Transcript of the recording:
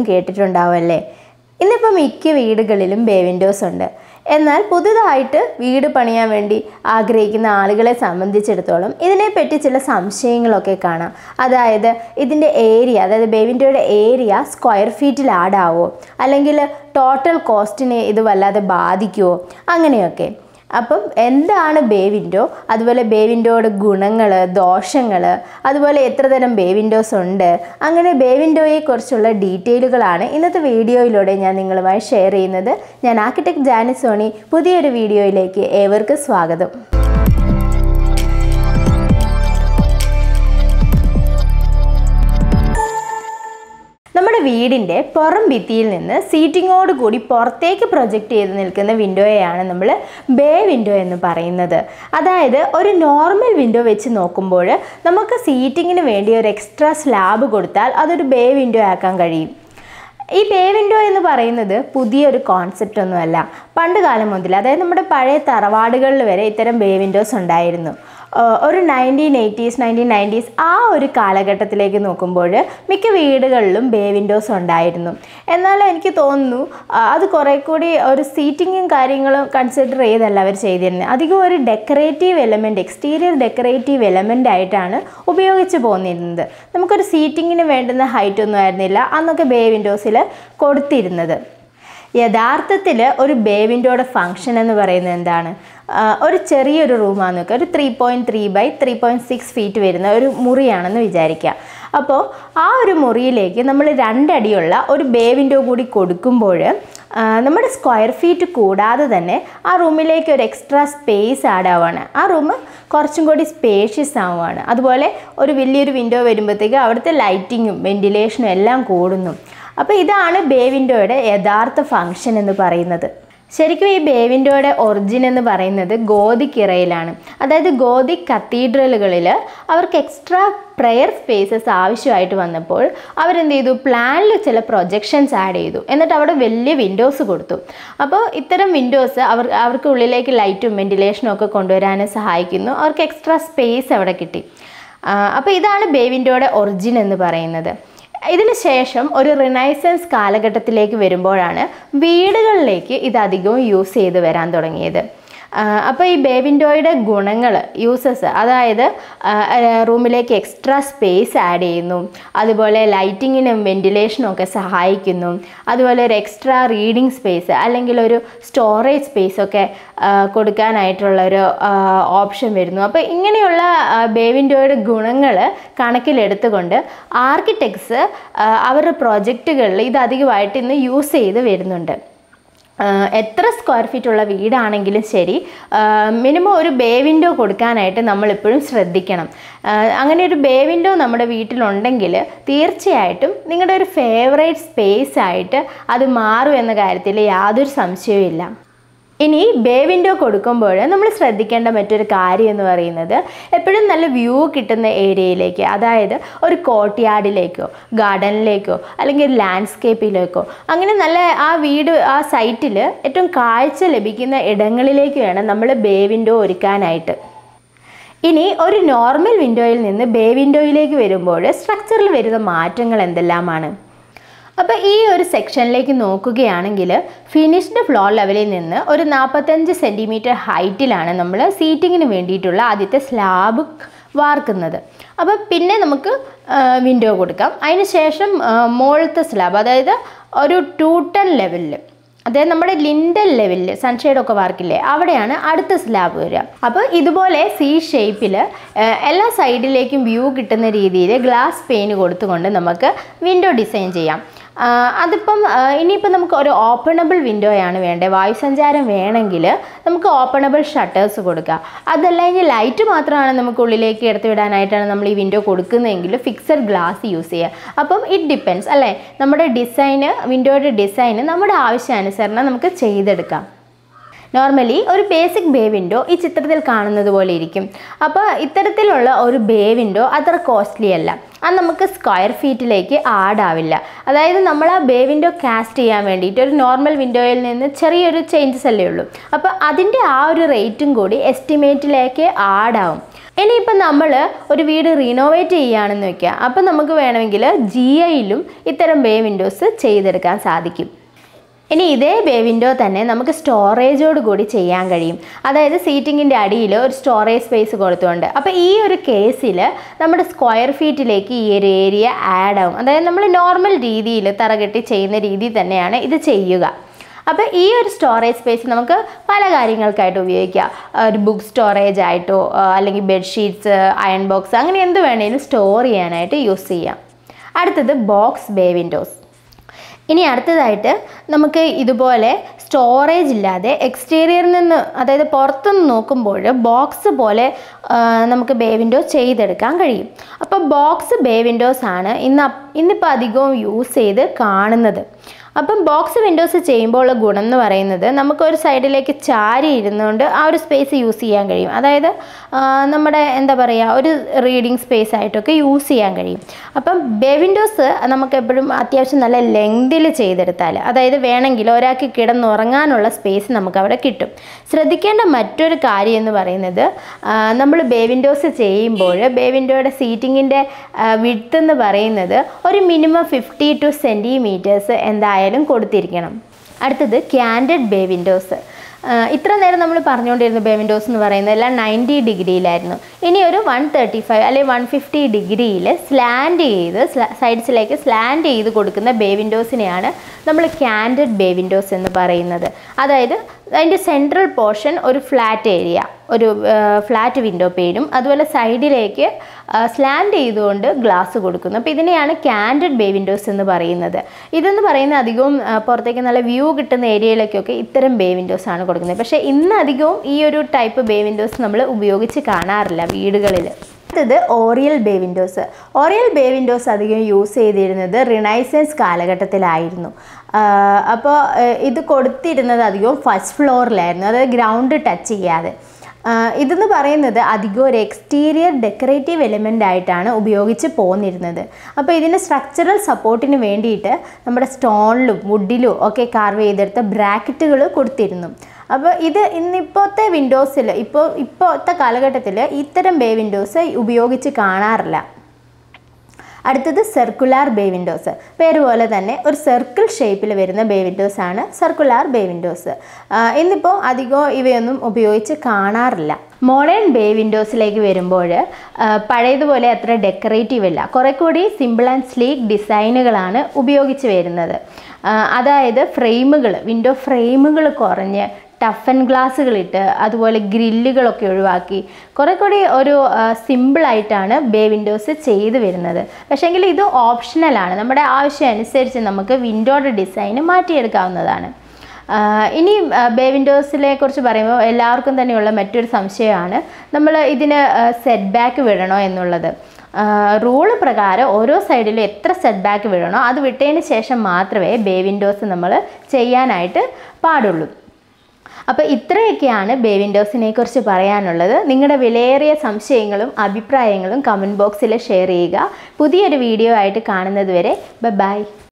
കേട്ടിട്ടുണ്ടാവുമല്ലേ ഇന്നിപ്പോൾ മിക്ക വീടുകളിലും ബേ വിൻഡോസ് ഉണ്ട് എന്നാൽ പുതുതായിട്ട് വീട് പണിയാൻ വേണ്ടി ആഗ്രഹിക്കുന്ന ആളുകളെ സംബന്ധിച്ചിടത്തോളം ഇതിനെപ്പറ്റി ചില സംശയങ്ങളൊക്കെ കാണാം അതായത് ഇതിൻ്റെ ഏരിയ അതായത് ബേ വിൻഡോയുടെ ഏരിയ സ്ക്വയർ ഫീറ്റിൽ ആഡാവോ അല്ലെങ്കിൽ ടോട്ടൽ കോസ്റ്റിനെ ഇത് വല്ലാതെ ബാധിക്കുമോ അങ്ങനെയൊക്കെ അപ്പം എന്താണ് ബേ വിൻഡോ അതുപോലെ ബേ വിൻഡോയുടെ ഗുണങ്ങൾ ദോഷങ്ങൾ അതുപോലെ എത്ര തരം ബേ വിൻഡോസ് ഉണ്ട് അങ്ങനെ ബേ വിൻഡോയെക്കുറിച്ചുള്ള ഡീറ്റെയിലുകളാണ് ഇന്നത്തെ വീഡിയോയിലൂടെ ഞാൻ നിങ്ങളുമായി ഷെയർ ചെയ്യുന്നത് ഞാൻ ആർക്കിടെക്ട് ജാനി സോണി പുതിയൊരു വീഡിയോയിലേക്ക് ഏവർക്കും സ്വാഗതം നമ്മുടെ വീടിൻ്റെ പുറം ഭിത്തിയിൽ നിന്ന് സീറ്റിങ്ങോട് കൂടി പുറത്തേക്ക് പ്രൊജക്റ്റ് ചെയ്ത് നിൽക്കുന്ന വിൻഡോയെയാണ് നമ്മൾ ബേ വിൻഡോ എന്ന് പറയുന്നത് അതായത് ഒരു നോർമൽ വിൻഡോ വെച്ച് നോക്കുമ്പോൾ നമുക്ക് സീറ്റിങ്ങിന് വേണ്ടി ഒരു എക്സ്ട്രാ സ്ലാബ് കൊടുത്താൽ അതൊരു ബേ വിൻഡോ ആക്കാൻ കഴിയും ഈ ബേ വിൻഡോ എന്ന് പറയുന്നത് പുതിയൊരു കോൺസെപ്റ്റ് ഒന്നുമല്ല പണ്ട് കാലം മുതൽ അതായത് നമ്മുടെ പഴയ തറവാടുകളിൽ വരെ ഇത്തരം ബേ വിൻഡോസ് ഉണ്ടായിരുന്നു ഏഹ് ഒരു നയൻറ്റീൻ എയ്റ്റീസ് നയൻറ്റീൻ നയൻറ്റീസ് ആ ഒരു കാലഘട്ടത്തിലേക്ക് നോക്കുമ്പോൾ മിക്ക വീടുകളിലും ബേ വിൻഡോസ് ഉണ്ടായിരുന്നു എന്നാൽ എനിക്ക് തോന്നുന്നു ആ, അത് കുറേ കൂടി ഒരു സീറ്റിങ്ങും കാര്യങ്ങളും കൺസിഡർ ചെയ്തല്ല അവർ ചെയ്തിരുന്നത് അധികം ഒരു decorative element exterior decorative element ആയിട്ടാണ് ഉപയോഗിച്ച് പോന്നിരുന്നത് നമുക്കൊരു സീറ്റിങ്ങിന് വേണ്ടുന്ന ഹൈറ്റ് ഒന്നും ആയിരുന്നില്ല അന്നൊക്കെ ബേ വിൻഡോസിൽ കൊടുത്തിരുന്നത് യഥാർത്ഥത്തിൽ ഒരു ബേ വിൻഡോയുടെ ഫങ്ഷൻ എന്ന് പറയുന്നത് എന്താണ് ആ, ഒരു ചെറിയൊരു റൂമാണെന്ന് വെക്കുക ഒരു three point three by three point six feet വരുന്ന ഒരു മുറിയാണെന്ന് വിചാരിക്കുക അപ്പോൾ ആ ഒരു മുറിയിലേക്ക് നമ്മൾ രണ്ടടിയുള്ള ഒരു ബേ വിൻഡോ കൂടി കൊടുക്കുമ്പോൾ ആ, നമ്മുടെ സ്ക്വയർ ഫീറ്റ് കൂടാതെ തന്നെ ആ റൂമിലേക്ക് ഒരു എക്സ്ട്രാ സ്പേസ് ആഡ് ആവുകയാണ് ആ റൂം കുറച്ചും കൂടി സ്പേഷ്യസ് ആവുകയാണ് അതുപോലെ ഒരു വലിയൊരു വിൻഡോ വരുമ്പോഴത്തേക്ക് അവിടുത്തെ ലൈറ്റിങ്ങും വെൻറ്റിലേഷനും എല്ലാം കൂടുന്നു അപ്പോൾ ഇതാണ് ബേ വിൻഡോയുടെ യഥാർത്ഥ ഫങ്ഷൻ എന്ന് പറയുന്നത് ശരിക്കും ഈ ബേ വിൻഡോയുടെ ഒറിജിൻ എന്ന് പറയുന്നത് ഗോതിക് ഇറയിലാണ് അതായത് ഗോതിക് കത്തീഡ്രലുകളിൽ അവർക്ക് എക്സ്ട്രാ പ്രെയർ സ്പേസസ് ആവശ്യമായിട്ട് വന്നപ്പോൾ അവരെന്ത് ചെയ്തു പ്ലാനിൽ ചില പ്രൊജക്ഷൻസ് ആഡ് ചെയ്തു എന്നിട്ട് അവിടെ വലിയ വിൻഡോസ് കൊടുത്തു അപ്പോൾ ഇത്തരം വിൻഡോസ് അവർ അവർക്ക് ഉള്ളിലേക്ക് ലൈറ്റും വെൻറ്റിലേഷനും ഒക്കെ കൊണ്ടുവരാനും സഹായിക്കുന്നു അവർക്ക് എക്സ്ട്രാ സ്പേസ് അവിടെ കിട്ടി അപ്പോൾ ഇതാണ് ബേ വിൻഡോയുടെ ഒറിജിൻ എന്ന് പറയുന്നത് ഇതിന് ശേഷം ഒരു റിനൈസൻസ് കാലഘട്ടത്തിലേക്ക് വരുമ്പോഴാണ് വീടുകളിലേക്ക് ഇത് അധികവും യൂസ് ചെയ്ത് വരാൻ തുടങ്ങിയത് അപ്പോൾ ഈ ബേ വിൻഡോയുടെ ഗുണങ്ങൾ യൂസസ് അതായത് ആ, ആ, റൂമിലേക്ക് എക്സ്ട്രാ സ്പേസ് ആഡ് ചെയ്യുന്നു അതുപോലെ ലൈറ്റിങ്ങിനും വെൻറ്റിലേഷനും ഒക്കെ സഹായിക്കുന്നു അതുപോലെ ഒരു എക്സ്ട്രാ റീഡിംഗ് സ്പേസ് അല്ലെങ്കിൽ ഒരു സ്റ്റോറേജ് സ്പേസ് ഒക്കെ ആ, കൊടുക്കാനായിട്ടുള്ളൊരു ഓപ്ഷൻ വരുന്നു അപ്പോൾ ഇങ്ങനെയുള്ള ആ, ബേ വിൻഡോയുടെ ഗുണങ്ങൾ കണക്കിലെടുത്തുകൊണ്ട് ആർക്കിടെക്ട്സ് അവരുടെ പ്രോജക്റ്റുകളിൽ ഇത് അധികമായിട്ട് ഇന്ന് യൂസ് ചെയ്ത് വരുന്നുണ്ട് ആഹ് എത്ര സ്ക്വയർ ഫീറ്റ് ഉള്ള വീടാണെങ്കിലും ശരി മിനിമം ഒരു ബേ വിൻഡോ കൊടുക്കാനായിട്ട് നമ്മളിപ്പോഴും ശ്രദ്ധിക്കണം ആഹ് അങ്ങനെ ഒരു ബേ വിൻഡോ നമ്മുടെ വീട്ടിലുണ്ടെങ്കിൽ തീർച്ചയായിട്ടും നിങ്ങളുടെ ഒരു ഫേവറേറ്റ് സ്പേസ് ആയിട്ട് അത് മാറും എന്ന കാര്യത്തിൽ യാതൊരു സംശയവും ഇല്ല ഇനി ബേ വിൻഡോ കൊടുക്കുമ്പോൾ നമ്മൾ ശ്രദ്ധിക്കേണ്ട മറ്റൊരു കാര്യം എന്ന് പറയുന്നത് എപ്പോഴും നല്ല വ്യൂ കിട്ടുന്ന ഏരിയയിലേക്ക് അതായത് ഒരു കോർട്ട്യാർഡിലേക്കോ ഗാർഡനിലേക്കോ അല്ലെങ്കിൽ ലാൻഡ്സ്കേപ്പിലേക്കോ അങ്ങനെ നല്ല ആ വീട് ആ സൈറ്റിൽ ഏറ്റവും കാഴ്ച ലഭിക്കുന്ന ഇടങ്ങളിലേക്ക് വേണം നമ്മൾ ബേ വിൻഡോ ഒരുക്കാനായിട്ട് ഇനി ഒരു നോർമൽ വിൻഡോയിൽ നിന്ന് ബേ വിൻഡോയിലേക്ക് വരുമ്പോൾ സ്ട്രക്ചറിൽ വരുന്ന മാറ്റങ്ങൾ എന്തെല്ലാമാണ് അപ്പോൾ ഈ ഒരു സെക്ഷനിലേക്ക് നോക്കുകയാണെങ്കിൽ ഫിനിഷ്ഡ് ഫ്ലോർ ലെവലിൽ നിന്ന് ഒരു നാൽപ്പത്തഞ്ച് സെൻറ്റിമീറ്റർ ഹൈറ്റിലാണ് നമ്മൾ സീറ്റിങ്ങിന് വേണ്ടിയിട്ടുള്ള ആദ്യത്തെ സ്ലാബ് വാർക്കുന്നത് അപ്പോൾ പിന്നെ നമുക്ക് വിൻഡോ കൊടുക്കാം അതിന് ശേഷം മുകളിലത്തെ സ്ലാബ് അതായത് ഒരു ടൂ ടെൻ ലെവലിൽ അതായത് നമ്മുടെ ലിൻഡൽ ലെവലിൽ സൺഷെയ്ഡ് ഒക്കെ വാർക്കില്ലേ അവിടെയാണ് അടുത്ത സ്ലാബ് വരിക അപ്പോൾ ഇതുപോലെ സി ഷേപ്പിൽ എല്ലാ സൈഡിലേക്കും വ്യൂ കിട്ടുന്ന രീതിയിൽ ഗ്ലാസ് പെയിൻ കൊടുത്തുകൊണ്ട് നമുക്ക് വിൻഡോ ഡിസൈൻ ചെയ്യാം ആ, അതിപ്പം ആ, ഇനിയിപ്പം നമുക്ക് ഒരു ഓപ്പണബിൾ വിൻഡോയാണ് വേണ്ടത് വായുസഞ്ചാരം വേണമെങ്കിൽ നമുക്ക് ഓപ്പണബിൾ ഷട്ടേഴ്സ് കൊടുക്കുക അതല്ല ഇനി ലൈറ്റ് മാത്രമാണ് നമുക്ക് ഉള്ളിലേക്ക് എടുത്തു വിടാനായിട്ടാണ് നമ്മൾ ഈ വിൻഡോ കൊടുക്കുന്നതെങ്കിൽ ഫിക്സഡ് ഗ്ലാസ് യൂസ് ചെയ്യുക അപ്പം ഇറ്റ് ഡിപ്പെൻസ് അല്ലേ നമ്മുടെ ഡിസൈന് വിൻഡോയുടെ ഡിസൈന് നമ്മുടെ ആവശ്യാനുസരണം നമുക്ക് ചെയ്തെടുക്കാം നോർമലി ഒരു ബേസിക് ബേ വിൻഡോ ഈ ചിത്രത്തിൽ കാണുന്നത് പോലെ ഇരിക്കും അപ്പോൾ ഇത്തരത്തിലുള്ള ഒരു ബേ വിൻഡോ അത്ര കോസ്റ്റ്ലി അല്ല അത് നമുക്ക് സ്ക്വയർ ഫീറ്റിലേക്ക് ആഡ് ആവില്ല അതായത് നമ്മൾ ആ ബേ വിൻഡോ കാസ്റ്റ് ചെയ്യാൻ വേണ്ടിയിട്ട് ഒരു നോർമൽ വിൻഡോയിൽ നിന്ന് ചെറിയൊരു ചേഞ്ചസ് അല്ലേ ഉള്ളൂ അപ്പോൾ അതിൻ്റെ ആ ഒരു റേറ്റും കൂടി എസ്റ്റിമേറ്റിലേക്ക് ആഡ് ആവും ഇനിയിപ്പം നമ്മൾ ഒരു വീട് റീനോവേറ്റ് ചെയ്യുകയാണെന്ന് വെക്കുക അപ്പം നമുക്ക് വേണമെങ്കിൽ ജി ഐയിലും ഇത്തരം ബേ വിൻഡോസ് ചെയ്തെടുക്കാൻ സാധിക്കും ഇനി ഇതേ ബേ വിൻഡോ തന്നെ നമുക്ക് സ്റ്റോറേജോട് കൂടി ചെയ്യാൻ കഴിയും അതായത് സീറ്റിങ്ങിൻ്റെ അടിയിൽ ഒരു സ്റ്റോറേജ് സ്പേസ് കൊടുത്തുകൊണ്ട് അപ്പോൾ ഈ ഒരു കേസിൽ നമ്മുടെ സ്ക്വയർ ഫീറ്റിലേക്ക് ഈ ഒരു ഏരിയ ആഡ് ആവും അതായത് നമ്മൾ നോർമൽ രീതിയിൽ തറകെട്ടി ചെയ്യുന്ന രീതി തന്നെയാണ് ഇത് ചെയ്യുക അപ്പോൾ ഈ ഒരു സ്റ്റോറേജ് സ്പേസ് നമുക്ക് പല കാര്യങ്ങൾക്കായിട്ട് ഉപയോഗിക്കാം ഒരു ബുക്ക് സ്റ്റോറേജ് ആയിട്ടോ ആ, അല്ലെങ്കിൽ ബെഡ്ഷീറ്റ്സ് അയൺ ബോക്സ് അങ്ങനെ എന്ത് വേണേലും സ്റ്റോർ ചെയ്യാനായിട്ട് യൂസ് ചെയ്യാം അടുത്തത് ബോക്സ് ബേ വിൻഡോസ് ഇനി അടുത്തതായിട്ട് നമുക്ക് ഇതുപോലെ സ്റ്റോറേജ് ഇല്ലാതെ എക്സ്റ്റീരിയറിൽ നിന്ന് അതായത് പുറത്തുനിന്ന് നോക്കുമ്പോൾ ബോക്സ് പോലെ ആ, നമുക്ക് ബേ വിൻഡോ ചെയ്തെടുക്കാൻ കഴിയും അപ്പോൾ ബോക്സ് ബേ വിൻഡോസ് ആണ് ഇന്ന് അപ്- ഇന്നിപ്പോൾ അധികവും യൂസ് ചെയ്ത് കാണുന്നത് അപ്പം ബോക്സ് വിൻഡോസ് ചെയ്യുമ്പോൾ ഉള്ള ഗുണം എന്ന് പറയുന്നത് നമുക്ക് ഒരു സൈഡിലേക്ക് ചാരി ഇരുന്നുകൊണ്ട് ആ ഒരു സ്പേസ് യൂസ് ചെയ്യാൻ കഴിയും അതായത് ആ, നമ്മുടെ എന്താ പറയുക ഒരു റീഡിങ് സ്പേസ് ആയിട്ടൊക്കെ യൂസ് ചെയ്യാൻ കഴിയും അപ്പം ബേ വിൻഡോസ് നമുക്ക് എപ്പോഴും അത്യാവശ്യം നല്ല ലെങ്തിൽ ചെയ്തെടുത്താൽ അതായത് വേണമെങ്കിൽ ഒരാൾക്ക് കിടന്നുറങ്ങാനുള്ള സ്പേസ് നമുക്ക് അവിടെ കിട്ടും ശ്രദ്ധിക്കേണ്ട മറ്റൊരു കാര്യം എന്ന് പറയുന്നത് നമ്മൾ ബേ വിൻഡോസ് ചെയ്യുമ്പോൾ ബേ വിൻഡോയുടെ സീറ്റിങ്ങിൻ്റെ വിഡ്ത്ത് എന്ന് പറയുന്നത് ഒരു മിനിമം ഫിഫ്റ്റി ടു സെൻറ്റിമീറ്റേഴ്സ് എന്തായാലും കൊടുത്തിരിക്കണം അടുത്തത് ക്യാൻഡഡ് ബേ വിൻഡോസ് ഇത്ര നേരം നമ്മൾ പറഞ്ഞുകൊണ്ടിരുന്ന ബേ വിൻഡോസ് എന്ന് പറയുന്നത് എല്ലാം നയൻറ്റി ഡിഗ്രിയിലായിരുന്നു ഇനി ഒരു വൺ തേർട്ടി ഫൈവ് അല്ലെങ്കിൽ വൺ ഫിഫ്റ്റി ഡിഗ്രിയിൽ സ്ലാൻഡ് ചെയ്ത് സൈഡ്സിലേക്ക് സ്ലാൻഡ് ചെയ്ത് കൊടുക്കുന്ന ബേ വിൻഡോസിനെയാണ് നമ്മൾ ക്യാൻഡഡ് ബേ വിൻഡോസ് എന്ന് പറയുന്നത് അതായത് അതിൻ്റെ സെൻട്രൽ പോർഷൻ ഒരു ഫ്ലാറ്റ് ഏരിയ ഒരു ഫ്ലാറ്റ് വിൻഡോ പേരും അതുപോലെ സൈഡിലേക്ക് സ്ലാൻഡ് ചെയ്തുകൊണ്ട് ഗ്ലാസ് കൊടുക്കുന്നു അപ്പോൾ ഇതിനെയാണ് ക്യാൻഡഡ് ബേ വിൻഡോസ് എന്ന് പറയുന്നത് ഇതെന്ന് പറയുന്നത് അധികവും ആ, പുറത്തേക്ക് നല്ല വ്യൂ കിട്ടുന്ന ഏരിയയിലേക്കൊക്കെ ഇത്തരം ബേ വിൻഡോസ് ആണ് കൊടുക്കുന്നത് പക്ഷേ ഇന്ന് അധികവും ഈ ഒരു ടൈപ്പ് ബേ വിൻഡോസ് നമ്മൾ ഉപയോഗിച്ച് കാണാറില്ല വീടുകളിൽ അടുത്തത് oriel bay windows oriel bay windows അധികം യൂസ് ചെയ്തിരുന്നത് റിനൈസൻസ് കാലഘട്ടത്തിലായിരുന്നു അപ്പോൾ ഇത് കൊടുത്തിരുന്നത് അധികവും ഫസ്റ്റ് ഫ്ലോറിലായിരുന്നു അതായത് ഗ്രൗണ്ട് ടച്ച് ചെയ്യാതെ ആ, ഇതെന്ന് പറയുന്നത് അധികം ഒരു എക്സ്റ്റീരിയർ ഡെക്കറേറ്റീവ് എലിമെൻ്റ് ആയിട്ടാണ് ഉപയോഗിച്ച് പോന്നിരുന്നത് അപ്പോൾ ഇതിന് സ്ട്രക്ചറൽ സപ്പോർട്ടിന് വേണ്ടിയിട്ട് നമ്മുടെ സ്റ്റോണിലും വുഡിലും ഒക്കെ കാർവ് ചെയ്തെടുത്ത ബ്രാക്കറ്റുകൾ കൊടുത്തിരുന്നു അപ്പോൾ ഇത് ഇന്നിപ്പോഴത്തെ വിൻഡോസിൽ ഇപ്പോൾ ഇപ്പോഴത്തെ കാലഘട്ടത്തിൽ ഇത്തരം ബേ വിൻഡോസ് ഉപയോഗിച്ച് കാണാറില്ല അടുത്തത് സർക്കുലാർ ബേ വിൻഡോസ് പേര് പോലെ തന്നെ ഒരു സർക്കിൾ ഷേപ്പിൽ വരുന്ന ബേ വിൻഡോസ് ആണ് സർക്കുലാർ ബേ വിൻഡോസ് ഇന്നിപ്പോൾ അധികം ഇവയൊന്നും ഉപയോഗിച്ച് കാണാറില്ല മോഡേൺ ബേ വിൻഡോസിലേക്ക് വരുമ്പോൾ പഴയതുപോലെ അത്ര ഡെക്കറേറ്റീവ് അല്ല കുറെ കൂടി സിമ്പിൾ ആൻഡ് സ്ലീക്ക് ഡിസൈനുകളാണ് ഉപയോഗിച്ച് വരുന്നത് ആ, അതായത് ഫ്രെയിമുകൾ വിൻഡോ ഫ്രെയിമുകൾ കുറഞ്ഞ് ടഫൻ ഗ്ലാസ്സുകളിട്ട് അതുപോലെ ഗ്രില്ലുകളൊക്കെ ഒഴിവാക്കി കുറെ കൂടി ഒരു സിമ്പിളായിട്ടാണ് ബേ വിൻഡോസ് ചെയ്തു വരുന്നത് പക്ഷേങ്കിൽ ഇത് ഓപ്ഷണലാണ് നമ്മുടെ ആവശ്യം അനുസരിച്ച് നമുക്ക് വിൻഡോയുടെ ഡിസൈൻ മാറ്റിയെടുക്കാവുന്നതാണ് ആ, ഇനി ആ, ബേ വിൻഡോസിനെ കുറിച്ച് പറയുമ്പോൾ എല്ലാവർക്കും തന്നെയുള്ള മറ്റൊരു സംശയമാണ് നമ്മൾ ഇതിന് സെറ്റ് ബാക്ക് വിടണോ എന്നുള്ളത് റൂള് പ്രകാരം ഓരോ സൈഡിലും എത്ര സെറ്റ് ബാക്ക് വിടണോ അത് വിട്ടതിന് ശേഷം മാത്രമേ ബേ വിൻഡോസ് നമ്മൾ ചെയ്യാനായിട്ട് പാടുള്ളൂ അപ്പോൾ ഇത്രയൊക്കെയാണ് ബേ വിൻഡോസിനെ കുറിച്ച് പറയാനുള്ളത് നിങ്ങളുടെ വിലയേറിയ സംശയങ്ങളും അഭിപ്രായങ്ങളും കമൻറ്റ് ബോക്സിൽ ഷെയർ ചെയ്യുക പുതിയൊരു വീഡിയോ ആയിട്ട് കാണുന്നത് വരെ ബൈ